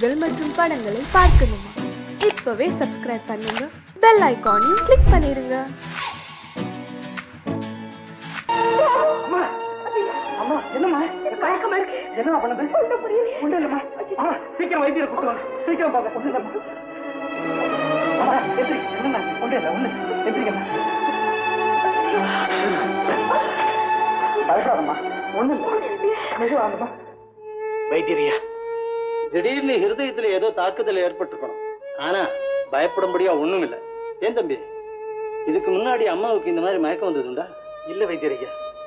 நிகழ்ச்சிகள் மற்றும் படங்களை பார்க்கணுமா இப்பவே சப்ஸ்கிரைப் பண்ணுங்க பெல் ஐகானையும் கிளிக் பண்ணிருங்க அம்மா என்னம்மா மயக்கமா இருக்கு என்னம்மா பண்ணது ஒண்ணும் புரியல ஒண்ணும் இல்லம்மா ஆ, சீக்கிரம் வைத்தியரை கூட்டு வாங்க சீக்கிரம் பாக்க ஒண்ணும் இல்லம்மா அம்மா எந்திரி என்னம்மா ஒண்ணும் இல்ல ஒண்ணு எந்திரிக்கம்மா பயப்படாதம்மா ஒண்ணும் இல்ல மெதுவாங்கம்மா வைத்தியரியா திடீர்னு ஹிருதயத்துல ஏதோ தாக்குதல் ஏற்பட்டிருக்கணும் ஆனா பயப்படும்படியா ஒண்ணும் இல்ல ஏன் தம்பி இதுக்கு முன்னாடி அம்மாவுக்கு இந்த மாதிரி மயக்கம் வந்ததுண்டா இல்ல வைத்தியரியா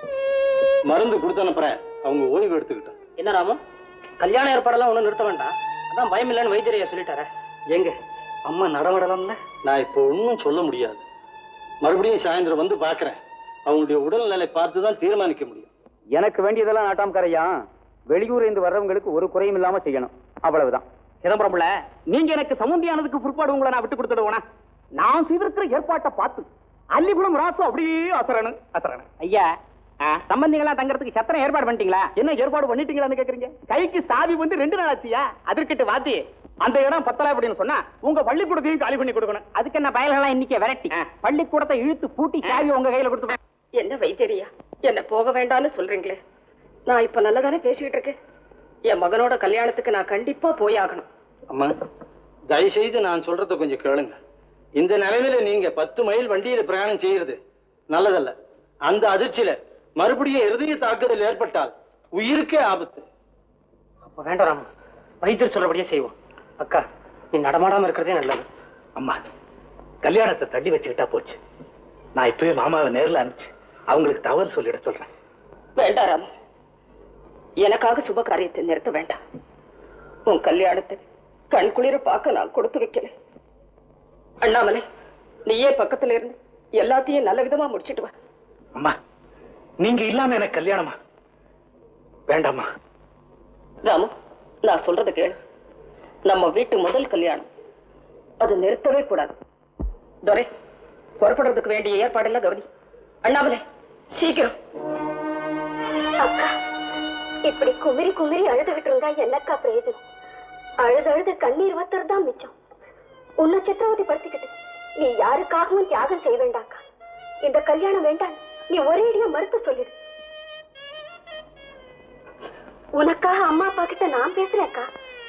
மருந்து கொடுத்து அனுப்புறேன் அவங்க ஓய்வு எடுத்துக்கிட்டோம் என்ன ராமு கல்யாண ஏற்பாடெல்லாம் ஒன்றும் நிறுத்த வேண்டாம் அதான் பயம் இல்லைன்னு வைத்தியரையா சொல்லிட்டாரே எங்க அம்மா நடவடலாம்ல நான் இப்போ ஒன்றும் சொல்ல முடியாது மறுபடியும் சாயந்தரம் வந்து பார்க்கறேன் அவங்களுடைய உடல்நிலை பார்த்து தான் தீர்மானிக்க முடியும் எனக்கு வேண்டியதெல்லாம் நாட்டாம் கரையா வெளியூர் இருந்து வர்றவங்களுக்கு ஒரு குறையும் இல்லாம செய்யணும் அவ்வளவுதான் சிதம்பரம் பிள்ளை நீங்க எனக்கு சமுந்தியானதுக்கு பிற்பாடு உங்களை நான் விட்டு கொடுத்துடுவேனா நான் செய்திருக்கிற ஏற்பாட்டை பார்த்து அள்ளிகுளம் ராசு அப்படியே அசரணு அசரணு ஐயா சம்பந்திகளா தங்கறதுக்கு சத்திரம் ஏற்பாடு பண்ணிட்டீங்களா என்ன ஏற்பாடு பண்ணிட்டீங்களான்னு கேக்குறீங்க கைக்கு சாவி வந்து ரெண்டு நாள் ஆச்சியா அதற்கிட்டு வாத்தி அந்த இடம் பத்தல அப்படின்னு சொன்னா உங்க பள்ளிக்கூடத்தையும் காலி பண்ணி கொடுக்கணும் அதுக்கு என்ன பயல்களா இன்னைக்கு விரட்டி பள்ளிக்கூடத்தை இழுத்து பூட்டி சாவி உங்க கையில கொடுத்து என்ன வைத்தியரியா என்ன போக வேண்டாம்னு சொல்றீங்களே நான் இப்ப நல்லதானே பேசிட்டு இருக்கேன் என் மகனோட கல்யாணத்துக்கு நான் கண்டிப்பா போய் ஆகணும் அம்மா தயவு செய்து நான் சொல்றத கொஞ்சம் கேளுங்க இந்த நிலைமையில நீங்க பத்து மைல் வண்டியில பிரயாணம் செய்யறது நல்லதல்ல அந்த அதிர்ச்சியில மறுபடியும் இருதய தாக்குதல் ஏற்பட்டால் உயிருக்கே ஆபத்து அப்ப வேண்டாம் ராமு வைத்தியர் சொல்றபடியே செய்வோம் அக்கா நீ நடமாடாம இருக்கிறதே நல்லது அம்மா கல்யாணத்தை தள்ளி வச்சுக்கிட்டா போச்சு நான் இப்பவே மாமாவை நேர்ல அனுப்பிச்சு அவங்களுக்கு தவறு சொல்லிட சொல்றேன் வேண்டாம் ராமு எனக்காக சுப காரியத்தை நிறுத்த வேண்டாம் உன் கல்யாணத்தை கண் குளிர பார்க்க நான் கொடுத்து வைக்கல அண்ணாமலை நீயே பக்கத்துல இருந்து எல்லாத்தையும் நல்ல விதமா முடிச்சிட்டு வா அம்மா நீங்க இல்லாம எனக்கு கல்யாணமா வேண்டாம்மா ராமு நான் சொல்றத கேளு நம்ம வீட்டு முதல் கல்யாணம் அது நிறுத்தவே கூடாது துரை புறப்படுறதுக்கு வேண்டிய ஏற்பாடெல்லாம் கவனி அண்ணாமலை சீக்கிரம் அக்கா இப்படி குமிரி குமிரி அழுதுகிட்டு இருந்தா என்னக்கா பிரயோஜனம் அழுது அழுது கண்ணீர் வத்தர் தான் மிச்சம் உன்னை சித்திரவதை படுத்திக்கிட்டு நீ யாருக்காகவும் தியாகம் செய்ய வேண்டாக்கா இந்த கல்யாணம் வேண்டாம் நீ ஒரேடியா மறுத்து சொல்லிடு உனக்காக அம்மா அப்பா கிட்ட நான் பேசுறேன் அக்கா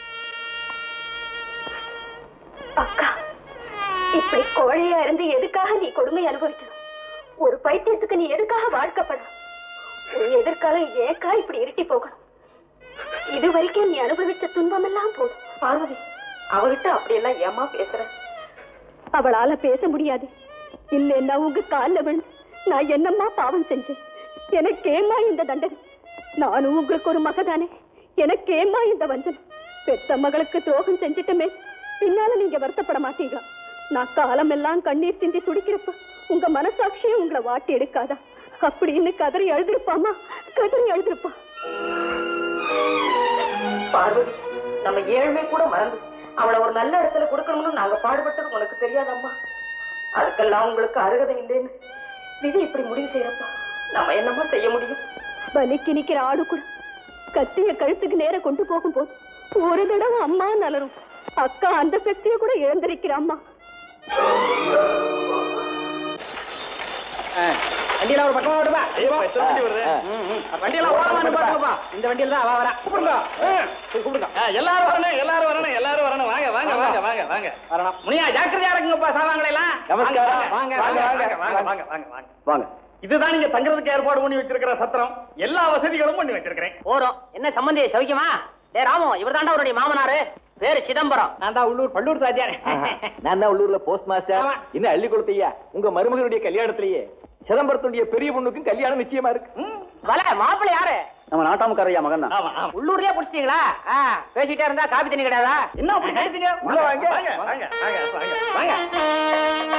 அக்கா இப்படி கோழையா இருந்து எதுக்காக நீ கொடுமை அனுபவிக்கணும் ஒரு பைத்தியத்துக்கு நீ எதுக்காக வாழ்க்கப்படணும் உன் எதிர்காலம் ஏக்கா இப்படி இருட்டி போகணும் இது வரைக்கும் நீ அனுபவிச்ச துன்பம் எல்லாம் போதும் பார்வதி அவகிட்ட அப்படியெல்லாம் ஏமா பேசுற அவளால பேச முடியாது இல்லைன்னா உங்க கால்ல விழுந்து நான் என்னம்மா பாவம் செஞ்சேன் எனக்கேம்மா இந்த தண்டனை நானும் உங்களுக்கு ஒரு மகதானே எனக்கேம்மா இந்த வஞ்சனை பெத்த மகளுக்கு துரோகம் செஞ்சிட்டமே பின்னால நீங்க வருத்தப்பட மாட்டீங்களா நான் காலம் எல்லாம் கண்ணீர் சிந்தி துடிக்கிறப்ப உங்க மனசாட்சியும் உங்களை வாட்டி எடுக்காதா அப்படின்னு கதறி அழுதிருப்பாமா கதறி அழுதிருப்பா பார்வதி நம்ம ஏழ்மை கூட மறந்து அவளை ஒரு நல்ல இடத்துல கொடுக்கணும்னு நாங்க பாடுபட்டது உனக்கு தெரியாதம்மா அதுக்கெல்லாம் உங்களுக்கு அருகதை இல்லைன்னு விதி இப்படி முடிவு செய்யறப்பா நம்ம என்னம்மா செய்ய முடியும் பலிக்கு நிக்கிற ஆடு கூட கத்திய கழுத்துக்கு நேர கொண்டு போகும்போது ஒரு தடவை அம்மா நலரும் அக்கா அந்த சக்தியை கூட இழந்திருக்கிற அம்மா வண்டியில ஒரு பக்கமா விடுப்பா வண்டியெல்லாம் ஓரமான பாருங்கப்பா இந்த வண்டியில தான் அவ வரா கூப்பிடுங்க போய் கூப்பிடுங்க எல்லாரும் வரணும் எல்லாரும் வரணும் எல்லாரும் வரணும் வாங்க வாங்க வாங்க வாங்க வாங்க வரணும் முனியா ஜாக்கிரதையா இருக்குங்கப்பா சாவாங்களை எல்லாம் நமஸ்காரம். வாங்க வாங்க வாங்க வாங்க வாங்க வாங்க வாங்க வாங்க வாங்க இதுதான் நீங்க தங்குறதுக்கு ஏற்பாடு பண்ணி வச்சிருக்கிற சத்திரம் எல்லா வசதிகளும் பண்ணி வச்சிருக்கிறேன் போறோம் என்ன சம்பந்தி சௌக்கியமா டே ராமு இவர் தாண்டா அவருடைய மாமனாரு பேரு சிதம்பரம் நான் தான் உள்ளூர் பள்ளூர் தாத்தியார் நான் தான் உள்ளூர்ல போஸ்ட் மாஸ்டர் ஆமா. இன்னும் அள்ளி கொடுத்தையா உங்க மருமகனுடைய கல்யாணத்திலேயே சிதம்பரத்துடைய பெரிய பொண்ணுக்கும் கல்யாணம் நிச்சயமா இருக்கு வல மாப்பிள்ளை யாரு நம்ம நாட்டாமக்காரையா மகன் தான் ஆமா ஆமா உள்ளூர்லயே புடிச்சிட்டீங்களா ஆ, பேசிட்டே இருந்தா காபி தண்ணி கிடையாதா என்ன அப்படி கேட்டீங்க உள்ள வாங்க. வாங்க வாங்க வாங்க வாங்க வாங்க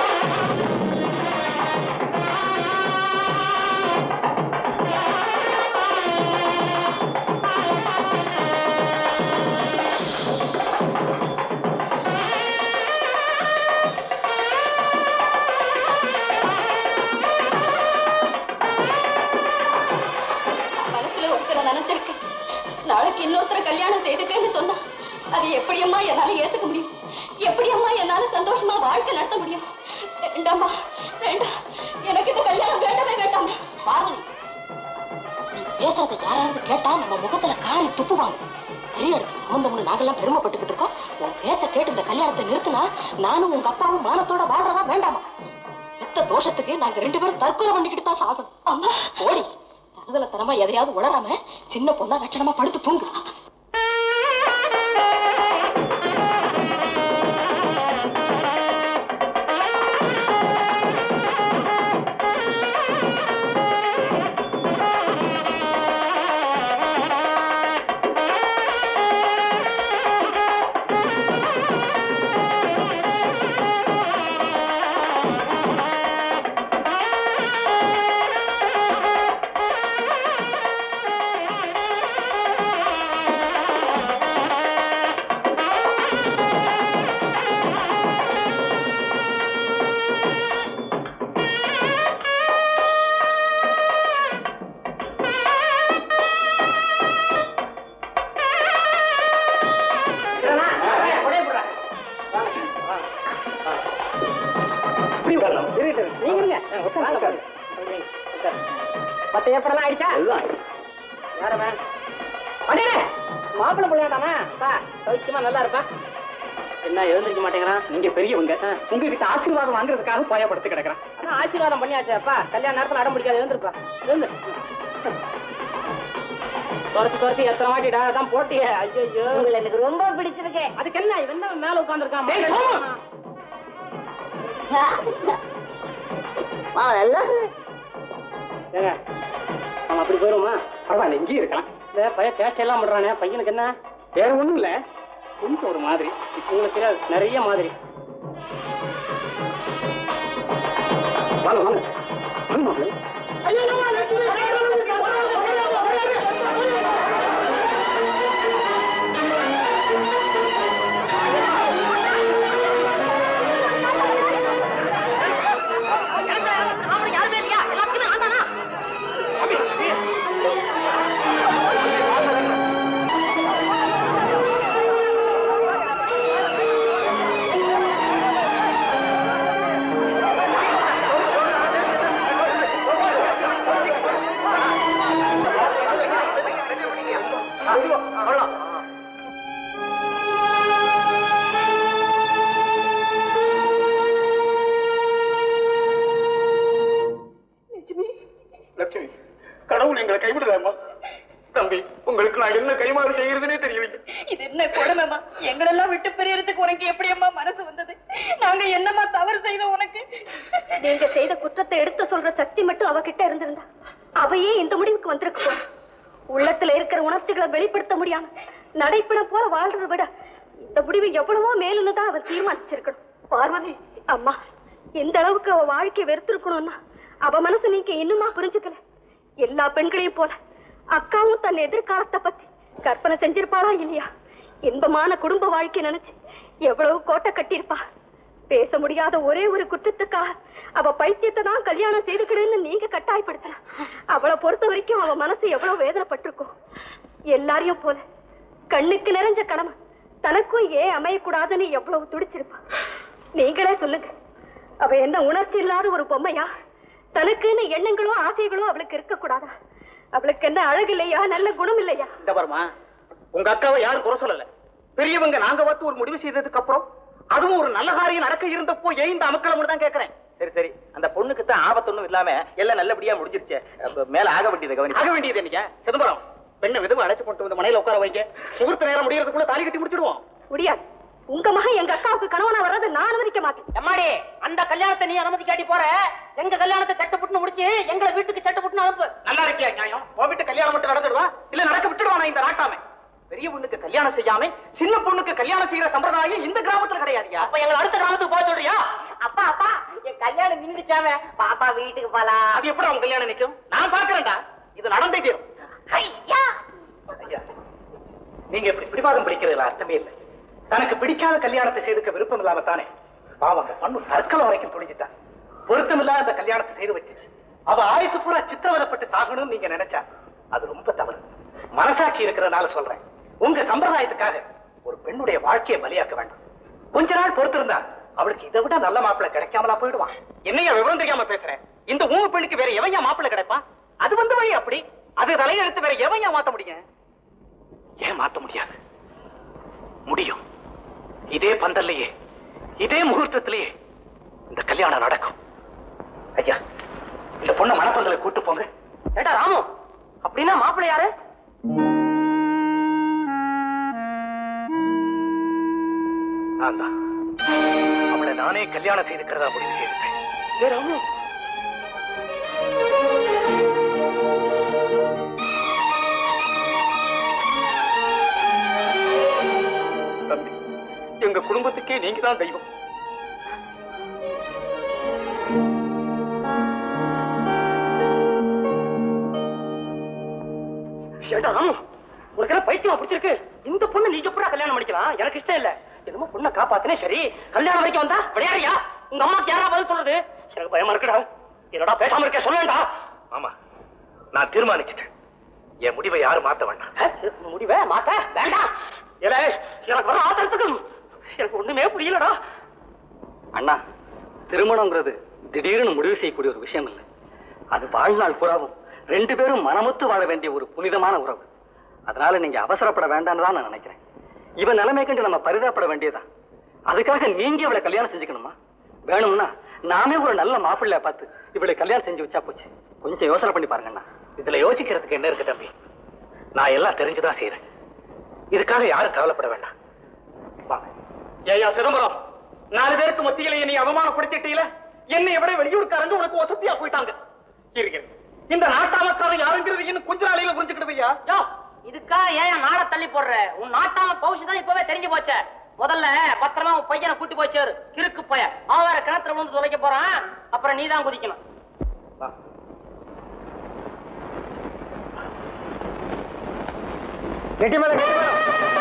ஆ ஒருத்தரை நினைச்சிருக்கேன் நாளைக்கு இன்னொருத்தரை கல்யாணம் செய்துக்கன்னு சொன்னா அது எப்படியம்மா என்னால ஏத்துக்க முடியும் எப்படியம்மா என்னால சந்தோஷமா வாழ்க்கை நடத்த முடியும் வேண்டாம்மா வேண்டாம் எனக்கு இந்த கல்யாணம் வேண்டவே வேண்டாம் பார்வதி பேசுறத யாராவது கேட்டா நம்ம முகத்துல காரி துப்புவாங்க பெரிய இடத்துக்கு சம்பந்தம்னு நாங்கெல்லாம் பெருமைப்பட்டுக்கிட்டு இருக்கோம் உன் பேச்ச கேட்டு இந்த கல்யாணத்தை நிறுத்தினா நானும் உங்க அப்பாவும் மானத்தோட வாழ்றதா வேண்டாமா பெத்த தோஷத்துக்கு நாங்க ரெண்டு பேரும் தற்கொலை பண்ணிக்கிட்டு தான் சாகணும் அம்மா ஓடி தருதல தரமா எதையாவது உளராம சின்ன பொண்ணா லட்சணமா படுத்து தூங்கு மத்த ஏப்படலாம் ஆயிடுச்சா யாரமா அண்ணே மாப்பிள்ளை பிள்ளையாடாமா பா சௌக்கியமா நல்லா இருப்பா என்ன எழுந்திருக்க மாட்டேங்கிறான் நீங்க பெரியவங்க உங்ககிட்ட ஆசீர்வாதம் வாங்குறதுக்காக போயப்படுத்து கிடக்குறான் ஆனா ஆசீர்வாதம் பண்ணியாச்சாப்பா கல்யாண நேரத்துல அடம் பிடிக்காது எழுந்திருப்பா எழுந்து துரத்தி துரத்தி எத்தனை வாட்டிடா அதான் போட்டியே ஐயோ உங்களை எனக்கு ரொம்ப பிடிச்சிருக்கு அதுக்கு என்ன இவன் என்ன மேல உட்கார்ந்துருக்கான் ஏங்க அவன் அப்படி போயிருமா பரவாயில்ல இங்கேயும் இருக்கலாம் இந்த பையன் சேஷ்டை எல்லாம் பண்றானே பையனுக்கு என்ன வேற ஒண்ணும் இல்ல கொஞ்சம் ஒரு மாதிரி இப்ப உங்களுக்கு தெரியாது, நிறைய மாதிரி வாங்க வாங்க வாங்க மாப்பிள்ளை. லட்சுமி கடவுள் எங்களை கைவிடுதாமா தம்பி உங்களுக்கு நான் என்ன கைமாறு செய்யறதுனே தெரியலைங்க இது என்ன கொடுமைமா எங்களெல்லாம் விட்டு பிரியறதுக்கு உனக்கு எப்படியம்மா மனசு வந்தது நாங்க என்னம்மா தவறு செய்தோம் உனக்கு நீங்க செய்த குற்றத்தை எடுத்து சொல்ற சக்தி மட்டும் அவகிட்ட இருந்திருந்தா அவையே இந்த முடிவுக்கு வந்திருக்கு போல. உள்ளத்துல இருக்கிற உணர்ச்சிகளை வெளிப்படுத்த முடியாம நடைப்படம் போல வாழ்றதை விட இந்த முடிவு எவ்வளவோ மேலுன்னு தான் அவர் தீர்மானிச்சிருக்கணும் பார்வதி அம்மா எந்த அளவுக்கு அவ வாழ்க்கையை வெறுத்திருக்கணும்னா அவ மனசு நீங்க இன்னுமா புரிஞ்சுக்கல எல்லா பெண்களையும் போல அக்காவும் தன் எதிர்காலத்தை பத்தி கற்பனை செஞ்சிருப்பாளா இல்லையா இன்பமான குடும்ப வாழ்க்கை நினைச்சு எவ்வளவு கோட்டை கட்டியிருப்பா பேச முடியாத ஒரே ஒரு குற்றத்துக்காக அவ பைத்தியத்தை தான் கல்யாணம் செய்துக்கிடுன்னு நீங்க கட்டாயப்படுத்தல அவளை பொறுத்த வரைக்கும் அவ மனசு எவ்வளவு வேதனைப்பட்டிருக்கும் எல்லாரையும் போல கண்ணுக்கு நிறைஞ்ச கடமை தனக்கும் ஏன் அமையக்கூடாதுன்னு எவ்வளவு துடிச்சிருப்பா நீங்களே சொல்லுங்க அவ என்ன உணர்ச்சி இல்லாத ஒரு பொம்மையா தனக்குன்னு எண்ணங்களோ ஆசைகளோ அவளுக்கு இருக்கக்கூடாதா அவளுக்கு என்ன அழகு இல்லையா நல்ல குணம் இல்லையா இந்த பாருமா உங்க அக்காவை யாரும் குறை சொல்லல பெரியவங்க நாங்க பார்த்து ஒரு முடிவு செய்ததுக்கு அப்புறம் அதுவும் ஒரு நல்ல காரியம் நடக்க இருந்தப்போ ஏன் இந்த அமக்களை தான் கேக்குறேன் சரி சரி அந்த பொண்ணுக்கு தான் ஆபத்தொன்னும் இல்லாம எல்லாம் நல்லபடியா முடிஞ்சிருச்சு அப்ப மேல ஆக வேண்டியது கவனி ஆக வேண்டியது என்னையா சிதம்பரம் பெண்ணை விதவை அழைச்சு கொண்டு வந்து மனையில உட்கார வைக்க முகூர்த்த நேரம் முடியறதுக்குள்ள தாலி கட்டி முடிச்சிடுவோம் முடியாது உங்க மகன் எங்க அக்காவுக்கு கணவனா வர்றது நான் அனுமதிக்க மாட்டேன் எம்மாடி அந்த கல்யாணத்தை நீ அனுமதி காட்டி போற எங்க கல்யாணத்தை சட்டப்புட்டுன்னு முடிச்சு எங்களை வீட்டுக்கு சட்டப்புட்டுன்னு அனுப்பு நல்லா இருக்கியா நியாயம் உன் வீட்டு கல்யாணம் மட்டும் நடந்துடுவா இல்ல நடக்க விட்டுடுவானா இந்த நாட்டாமை பெரிய பொண்ணுக்கு கல்யாணம் செய்யாம சின்ன பொண்ணுக்கு கல்யாணம் செய்யற சம்பிரதாயம் இந்த கிராமத்துல கிடையாதுயா அப்ப எங்களை அடுத்த கிராமத்துக்கு போக சொல்றியா அப்பா அப்பா என் கல்யாணம் நின்றுச்சாம பாப்பா வீட்டுக்கு போலாம் அது எப்படி அவன் கல்யாணம் நிக்கும் நான் பாக்குறேன்டா இது நடந்தே தீரும் ஐயா ஐயா நீங்க இப்படி பிடிவாதம் பிடிக்கிறதுல அர்த்தமே இல்லை தனக்கு பிடிக்காத கல்யாணத்தை செய்துக்க விருப்பம் இல்லாம தானே பாவம் அந்த பண்ணு தற்கொலை வரைக்கும் துணிஞ்சிட்டான் பொருத்தம் இல்லாத அந்த கல்யாணத்தை செய்து வச்சு அவ ஆயுசு பூரா சித்திரவதப்பட்டு சாகணும்னு நீங்க நினைச்சா அது ரொம்ப தவறு மனசாட்சி இருக்கிறதுனால சொல்றேன் உங்க சம்பிரதாயத்துக்காக ஒரு பெண்ணுடைய வாழ்க்கையை பலியாக்க வேண்டாம் கொஞ்ச நாள் பொறுத்திருந்தா அவளுக்கு இதை விட நல்ல மாப்பிள்ளை கிடைக்காமலா போயிடுவான் என்னையா விவரம் தெரியாம பேசுறேன் இந்த ஊம பெண்ணுக்கு வேற எவையா மாப்பிள்ளை கிடைப்பா அது வந்து வழி அப்படி அது தலையெழுத்து வேற எவையா மாத்த முடியும் ஏன் மாத்த முடியாது முடியும் இதே பந்தல்லையே இதே முகூர்த்தத்திலேயே இந்த கல்யாணம் நடக்கும் ஐயா இந்த பொண்ணை மணப்பந்தலை கூட்டு போங்க ஏட்டா ராமு அப்படின்னா மாப்பிள்ளை யாரு நான் தான் அவளை நானே கல்யாணம் செய்துக்கிறதா முடிவு செய்திருக்கேன் ஏ ராமு தம்பி எங்க குடும்பத்துக்கே நீங்க தான் தெய்வம் ஏட்டா ராமு உனக்கு என்ன பைத்தியமா பிடிச்சிருக்கு இந்த பொண்ணு நீ எப்படா கல்யாணம் பண்ணிக்கலாம் எனக்கு இஷ்டம் இல்ல என்னமோ பொண்ணை காப்பாத்தினே சரி கல்யாணம் வரைக்கும் வந்தா விளையாடுறியா உங்க அம்மாக்கு யாரா பதில் சொல்றது எனக்கு பயமா இருக்குடா என்னடா பேசாம இருக்க சொல்லேன்டா ஆமா நான் தீர்மானிச்சிட்டேன் என் முடிவை யாரும் மாத்த வேண்டாம் அஹ், முடிவே மாத்த வேண்டாம் ஏலே எனக்கு வர ஆத்திரத்துக்கு எனக்கு ஒண்ணுமே புரியலடா அண்ணா திருமணங்கிறது திடீர்னு முடிவு செய்யக்கூடிய ஒரு விஷயம் இல்லை அது வாழ்நாள் புறாவும் ரெண்டு பேரும் மனமுத்து வாழ வேண்டிய ஒரு புனிதமான உறவு அதனால நீங்க அவசரப்பட வேண்டாம்னு தான் நான் நினைக்கிறேன் இவன் நிலைமை கண்டு நம்ம பரிதாபப்பட வேண்டியதா அதுக்காக நீங்க இவளை கல்யாணம் செஞ்சுக்கணுமா வேணும்னா நாமே ஒரு நல்ல மாப்பிள்ளைய பார்த்து இவளை கல்யாணம் செஞ்சு வச்சா போச்சு கொஞ்சம் யோசனை பண்ணி பாருங்கண்ணா இதுல யோசிக்கிறதுக்கு என்ன இருக்கு தம்பி நான் எல்லாம் தெரிஞ்சுதான் செய்யறேன் இதுக்காக யாரும் கவலைப்பட வேண்டாம் வாங்க ஏயா சிதம்பரம் நாலு பேருக்கு மத்தியில என்னை அவமானப்படுத்திட்டீல என்னை விட வெளியூர்காரங்க உனக்கு வசதியா போயிட்டாங்க இருங்க இந்த நாட்டாமக்காரன் யாருங்கிறது இன்னும் கொஞ்ச நாளையில புரிஞ்சுக்கிடுவையா யோ இதுக்கா ஏன் நாளை தள்ளி போடுற உன் நாட்டாம பவுஷ் தான் இப்பவே தெரிஞ்சு போச்சே முதல்ல பத்திரமா உன் பையனை கூட்டி போச்சாரு கிறுக்கு பையன் அவன் வேற கிணத்துல விழுந்து துளைக்க போறான் அப்புறம் நீ தான் குதிக்கணும் கெட்டி மேல கெட்டி மேல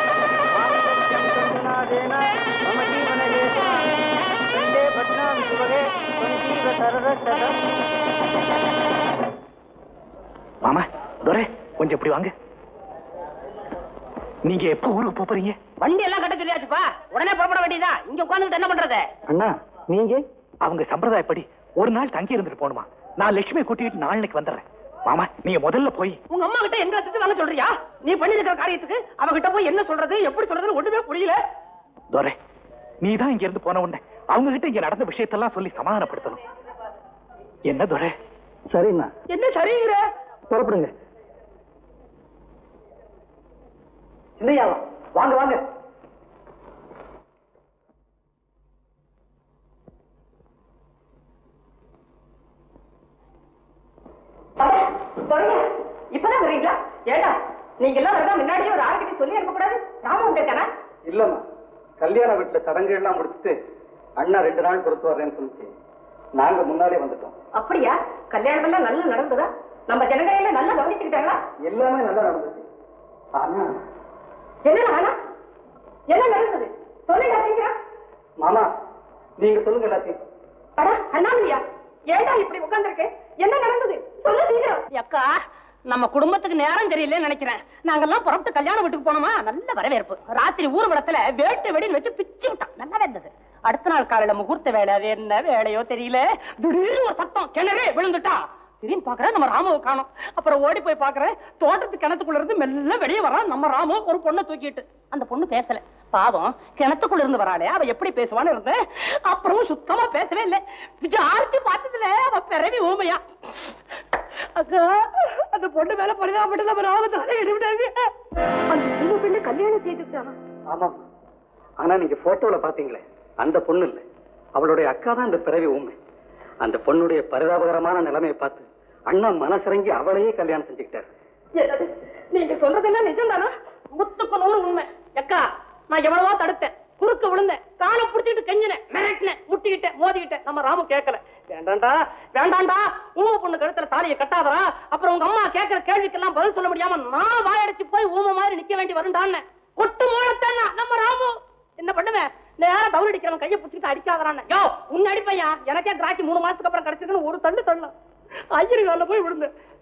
மம ஜீவன வந்தே பத்னாம் சுபகே சஞ்சீவ சரத சதம் மாமா துரை கொஞ்சம் இப்படி வாங்க நீங்க எப்ப ஊருக்கு போப் போறீங்க வண்டி எல்லாம் கட்ட சொல்லியாச்சுப்பா உடனே புறப்பட வேண்டியதா இங்க உட்காந்துட்டு என்ன பண்றது அண்ணா நீங்க அவங்க சம்பிரதாயப்படி ஒரு நாள் தங்கி இருந்துட்டு போகணுமா நான் லட்சுமி கூட்டிட்டு நாளைக்கு வந்துடுறேன் மாமா நீங்க முதல்ல போய் உங்க அம்மா கிட்ட எங்களை திட்டு வாங்க சொல்றியா நீ பண்ணிருக்கிற காரியத்துக்கு அவகிட்ட போய் என்ன சொல்றது எப்படி சொல்றதுன்னு ஒண்ணுமே புரியல துரை நீ தான் இங்க இருந்து போன உடனே அவங்க கிட்ட இங்க நடந்த விஷயத்தெல்லாம் சொல்லி சமாதானப்படுத்தணும் என்ன துரை சரிண்ணா என்ன சரிங்கிற புறப்படுங்க இல்லையா வாங்க வாங்க இப்பதான் வரீங்களா ஏடா நீங்க எல்லாம் வரதா முன்னாடியே ஒரு ஆளுகிட்ட சொல்லி அனுப்பக்கூடாது ராம வந்திருக்கானா இல்லம்மா கல்யாண வீட்டுல சடங்கு எல்லாம் முடிச்சுட்டு அண்ணா ரெண்டு நாள் பொறுத்து வர்றேன்னு சொல்லிச்சு நாங்க முன்னாலே வந்துட்டோம் அப்படியா கல்யாணம் எல்லாம் நல்லா நடந்ததா நம்ம ஜனங்களை எல்லாம் நல்லா கவனிச்சுக்கிட்டாங்களா எல்லாமே நல்லா நடந்துச்சு ஆனா என்ன ஆனா என்ன நடந்தது சொல்லுங்க சீக்கிரம் மாமா நீங்க சொல்லுங்க எல்லாத்தையும் அடா அண்ணாமலையா ஏடா இப்படி உட்கார்ந்திருக்க என்ன நடந்தது சொல்லு சீக்கிரம் அக்கா நம்ம குடும்பத்துக்கு நேரம் தெரியலன்னு நினைக்கிறேன் நாங்கெல்லாம் புறப்பட்டு கல்யாண வீட்டுக்கு போனோமா நல்ல வரவேற்பு ராத்திரி ஊர்வலத்துல வேட்டு வெடின்னு வச்சு பிச்சு விட்டான் நல்லா இருந்தது அடுத்த நாள் காலையில முகூர்த்த வேலை அது என்ன வேலையோ தெரியல திடீர்னு ஒரு சத்தம் கிணறு விழுந்துட்டா திடீர்னு பாக்குறேன் நம்ம ராமுவை காணோம் அப்புறம் ஓடி போய் பாக்குறேன் தோட்டத்து கிணத்துக்குள்ள இருந்து மெல்ல வெளியே வரான் நம்ம ராமு ஒரு பொண்ணை தூக்கிட்டு அந்த பொண்ணு பேசல பாவம் கிணத்துக்குள்ள இருந்து வராளே அவ எப்படி பேசுவான்னு இருந்தேன் அப்புறம் சுத்தமா பேசவே இல்லை விசாரிச்சு பார்த்ததுல அவ பிறவி ஊமையா அக்கா அந்த பொண்ணு மேல பரிதாபப்பட்டு நம்ம ராம தானே விட்டாங்க அந்த சின்ன பெண்ணு கல்யாணம் செய்துட்டானா ஆமா ஆனா நீங்க போட்டோல பாத்தீங்களே அந்த பொண்ணு இல்ல அவளுடைய அக்கா தான் இந்த பிறவி உண்மை அந்த பொண்ணுடைய பரிதாபகரமான நிலைமையை பார்த்து அண்ணா மனசிறங்கி அவளையே கல்யாணம் செஞ்சுக்கிட்டாரு என்னது நீங்க சொல்றதெல்லாம் நிஜம்தானா முத்துக்கு நூறு உண்மை அக்கா நான் எவ்வளவோ தடுத்தேன் குறுக்க விழுந்தேன் காலை புடிச்சிட்டு கெஞ்சினேன் மிரட்டினேன் முட்டிக்கிட்டேன் மோதிக்கிட்டேன் நம்ம ராமு கேட்கல வேண்டாண்டா வேண்டாண்டா ஊம பொண்ணு கழுத்துல தாலியை கட்டாதடா அப்புறம் உங்க அம்மா கேட்கிற கேள்விக்கெல்லாம் பதில் சொல்ல முடியாம நான் வாயடிச்சு போய் ஊம மாதிரி நிக்க வேண்டி வருண்டான்னு கொட்டு மூலத்தானா நம்ம ராமு என்ன பண்ணுவேன் நேரா டவுன் அடிக்கிறவன் கையை பிடிச்சிட்டு அடிக்காதறான்னு யோ உன்ன அடிப்பையா எனக்கே கிராக்கி மூணு மாசத்துக்கு அப்புறம் கிடைச்சிருக்குன்னு ஒரு தள்ளு தள்ளலாம் ஐயரு காலில் போய் விழுந்தேன்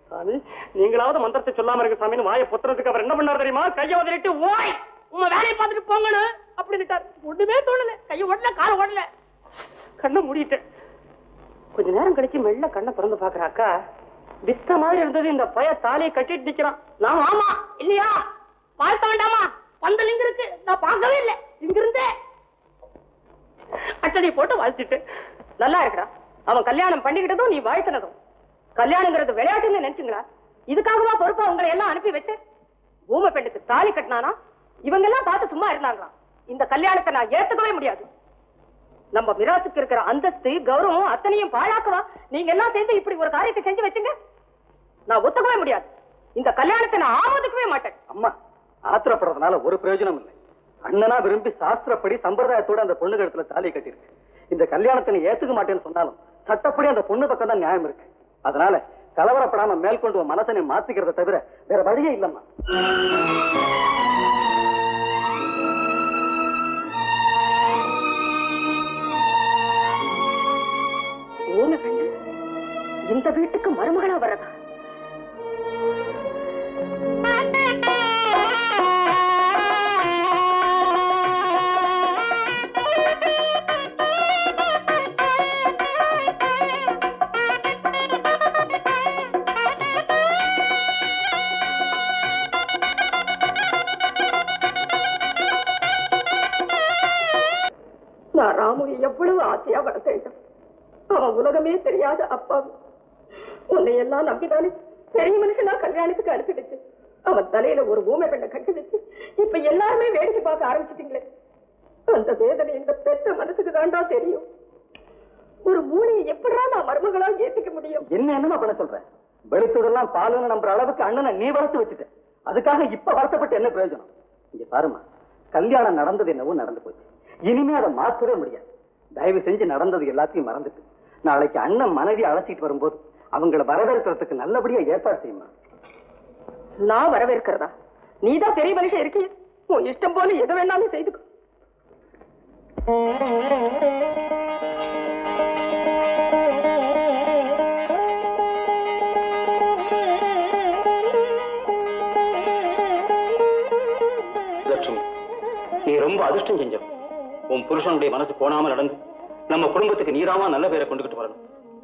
சாமி நீங்களாவது மந்திரத்தை சொல்லாம இருக்க சாமின்னு வாயை பொத்துறதுக்கு அவர் என்ன பண்ணாரு தெரியுமா கையை உதறிட்டு ஓய் உங்க வேலையை பார்த்துட்டு போங்கன்னு அப்படின்னுட்டார் ஒண்ணுமே தோணல கையை ஓடல கால ஓடல கண்ணை மூடிட்டேன் கொஞ்ச நேரம் கழிச்சு மெல்ல கண்ணை திறந்து பாக்குற அக்கா வித்த மாதிரி இருந்தது இந்த பய தாலியை கட்டிட்டு நிக்கிறான் நான் ஆமா இல்லையா வாழ்த்த வேண்டாமா பந்தல் இங்க இருக்கு நான் பார்க்கவே இல்லை இங்க இருந்தே அச்சடி போட்டு வாழ்த்திட்டு நல்லா இருக்கடா அவன் கல்யாணம் பண்ணிக்கிட்டதும் நீ வாழ்த்தினதும் கல்யாணங்கிறது விளையாட்டுன்னு நினைச்சுங்களா இதுக்காகவா பொறுப்பா உங்களை எல்லாம் அனுப்பி வச்சு ஊமை பெண்ணுக்கு தாலி கட்டினானா இவங்க எல்லாம் பார்த்து சும்மா இருந்தாங்களாம் இந்த கல்யாணத்தை நான் ஏத்துக்கவே முடியாது நம்ம மிராசுக்கு இருக்கிற அந்தஸ்து கௌரவம் அத்தனையும் பாழாக்கவா நீங்க எல்லாம் சேர்ந்து இப்படி ஒரு காரியத்தை செஞ்சு வச்சுங்க நான் ஒத்துக்கவே முடியாது இந்த கல்யாணத்தை நான் ஆமோதிக்கவே மாட்டேன் அம்மா ஆத்திரப்படுறதுனால ஒரு பிரயோஜனம் இல்லை அண்ணனா விரும்பி சாஸ்திரப்படி சம்பிரதாயத்தோட அந்த பொண்ணு கழுத்துல தாலி கட்டியிருக்கு இந்த கல்யாணத்தை நீ ஏத்துக்க மாட்டேன்னு சொன்னாலும் சட்டப்படி அந்த பொண்ணு பக்கம் தான் நியாயம் இருக்கு அதனால கலவரப்படாம மேற்கொண்டு உன் மனசனை மாத்திக்கிறத தவிர வேற வழியே இல்லம்மா ஊமை பெண்ணு இந்த வீட்டுக்கு மருமகளா வரதா நான் ராமுவை எவ்வளவு ஆசையா வளர்த்தேன் அவன் உலகமே தெரியாத அப்பா உன்னை எல்லாம் நம்பிதானே பெரிய மனுஷனா கல்யாணத்துக்கு அனுப்பிடுச்சு அவன் தலையில ஒரு ஊமை பெண்ணை கட்டி வச்சு இப்ப எல்லாருமே வேடிக்கை பார்க்க ஆரம்பிச்சிட்டீங்களே அந்த வேதனை இந்த பெத்த மனசுக்கு தாண்டா தெரியும் ஒரு மூளையை எப்படா நான் மருமகளா ஏத்துக்க முடியும் என்ன என்னமா பண்ண சொல்ற வெளுத்ததெல்லாம் பாலுன்னு நம்புற அளவுக்கு அண்ணனை நீ வளர்த்து வச்சுட்ட அதுக்காக இப்ப வருத்தப்பட்டு என்ன பிரயோஜனம் இங்க பாருமா கல்யாணம் நடந்தது என்னவோ நடந்து போச்சு இனிமே அதை மாற்றவே முடியாது தயவு செஞ்சு நடந்தது எல்லாத்தையும் மறந்துட்டு நாளைக்கு அண்ணன் மனைவி அழைச்சிட்டு வரும்போது அவங்கள வரவேற்கிறதுக்கு நல்லபடியா ஏற்பாடு செய்யுமா நான் வரவேற்கிறதா நீதான் பெரிய மனுஷன் இருக்கிய உன் இஷ்டம் போல எது வேணாலும் செய்துக்கோ லட்சுமி நீ ரொம்ப அதிர்ஷ்டம் செஞ்ச உன் புருஷனுடைய மனசு கோணாம நடந்து நம்ம குடும்பத்துக்கு நீராமா நல்ல பேரை கொண்டுகிட்டு வரணும்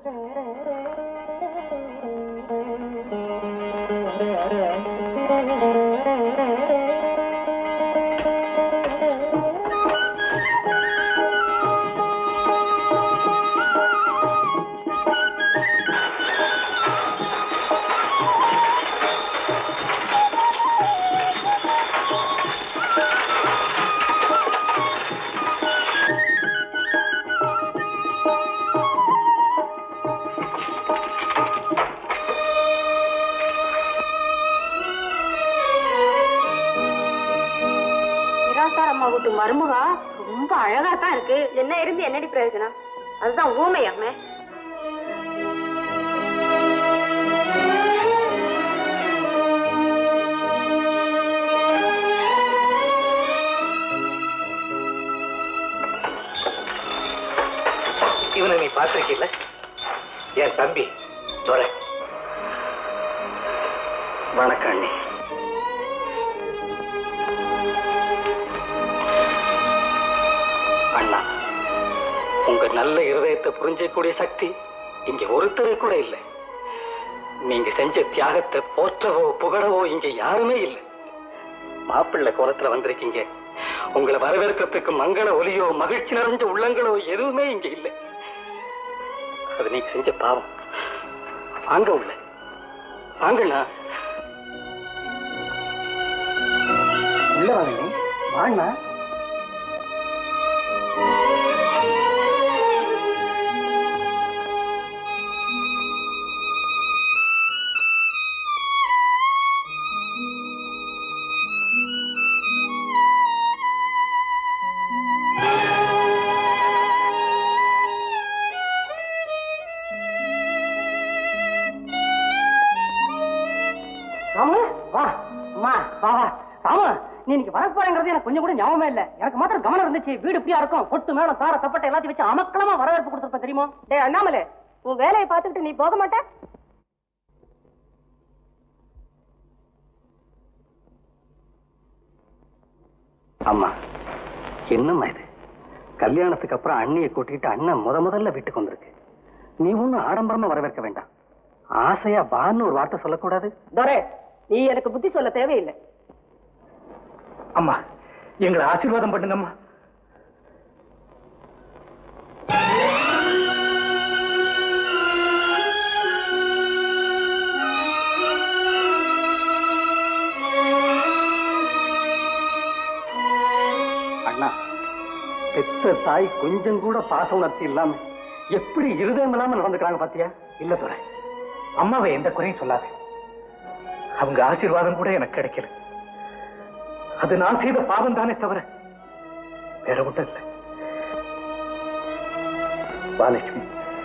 நிராசார் அம்மா வீட்டு மருமகா ரொம்ப அழகா தான் இருக்கு என்ன இருந்து என்னடி பிரயோஜனம் அதுதான் ஊமையாமே இவனை நீ பார்த்திருக்கீல்ல என் தம்பி துரை வணக்கம் அண்ணி அண்ணா உங்க நல்ல இருதயத்தை புரிஞ்சக்கூடிய சக்தி இங்க ஒருத்தரே கூட இல்லை நீங்க செஞ்ச தியாகத்தை போற்றவோ புகழவோ இங்க யாருமே இல்லை மாப்பிள்ளை கோலத்துல வந்திருக்கீங்க உங்களை வரவேற்கிறதுக்கு மங்கள ஒலியோ மகிழ்ச்சி நிறைஞ்ச உள்ளங்களோ எதுவுமே இங்க இல்லை அது நீங்க செஞ்ச பாவம் வாங்க உள்ள வாங்கண்ணா உள்ள வாங்க வாண்ணா ராமு வா அம்மா வா வா ராமு நீ இன்னைக்கு வர போறேங்கிறது எனக்கு கொஞ்சம் கூட ஞாபகமே இல்ல எனக்கு மாத்திரம் கவனம் இருந்துச்சு வீடு இப்படியா இருக்கும் கொட்டு மேல தார தப்பட்டை எல்லாத்தையும் வச்சு அமக்கலமா வரவேற்பு கொடுத்துருப்பேன் தெரியுமா டேய் அண்ணாமலை உன் வேலையை பார்த்துக்கிட்டு நீ போக மாட்ட அம்மா என்னம்மா இது கல்யாணத்துக்கு அப்புறம் அண்ணியை கூட்டிட்டு அண்ணன் முத முதல்ல வீட்டுக்கு வந்திருக்கு நீ ஒன்னும் ஆடம்பரமா வரவேற்க வேண்டாம் ஆசையா பான்னு ஒரு வார்த்தை சொல்லக்கூடாது துரை நீ எனக்கு புத்தி சொல்ல தேவையில்லை அம்மா எங்களை ஆசீர்வாதம் பண்ணுங்கம்மா அண்ணா பெத்த தாய் கொஞ்சம் கூட பாச உணர்ச்சி இல்லாம எப்படி இருதயம் இல்லாம நடந்துக்கிறாங்க பாத்தியா இல்ல துரை அம்மாவை எந்த குறையும் சொல்லாது அவங்க ஆசீர்வாதம் கூட எனக்கு கிடைக்கல அது நான் செய்த பாவம் தானே தவிர வேற ஒன்றும் இல்லை பாலட்சுமி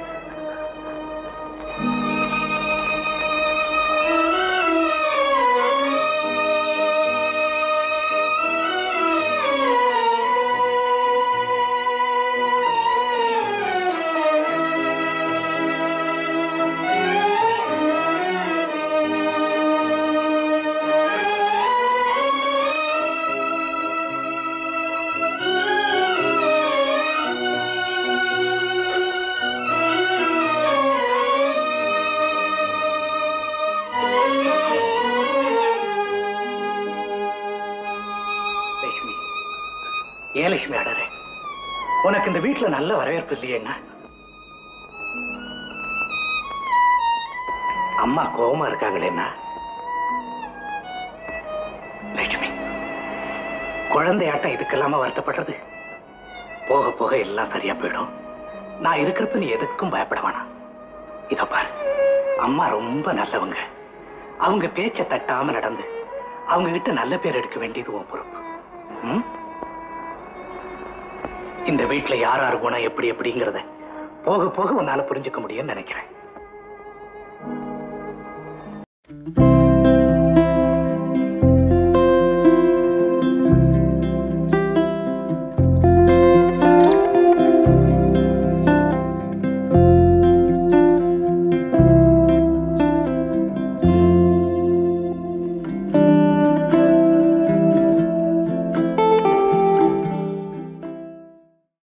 லட்சுமி ஏன் லட்சுமி அடற உனக்கு இந்த வீட்டுல நல்ல வரவேற்பு இல்லையே என்ன அம்மா கோபமா இருக்காங்களேன்னா லட்சுமி குழந்தையாட்டம் இதுக்கெல்லாம வருத்தப்படுறது போக போக எல்லாம் சரியா போயிடும் நான் இருக்கிறப்ப நீ எதுக்கும் பயப்பட வேணாம் இதோ பாரு அம்மா ரொம்ப நல்லவங்க அவங்க பேச்ச தட்டாம நடந்து அவங்க கிட்ட நல்ல பேர் எடுக்க வேண்டியது உன் பொறுப்பு ம்? இந்த வீட்டுல யார் யார் குணம் எப்படி எப்படிங்கிறத போக போக உன்னால புரிஞ்சுக்க முடியும்னு நினைக்கிறேன்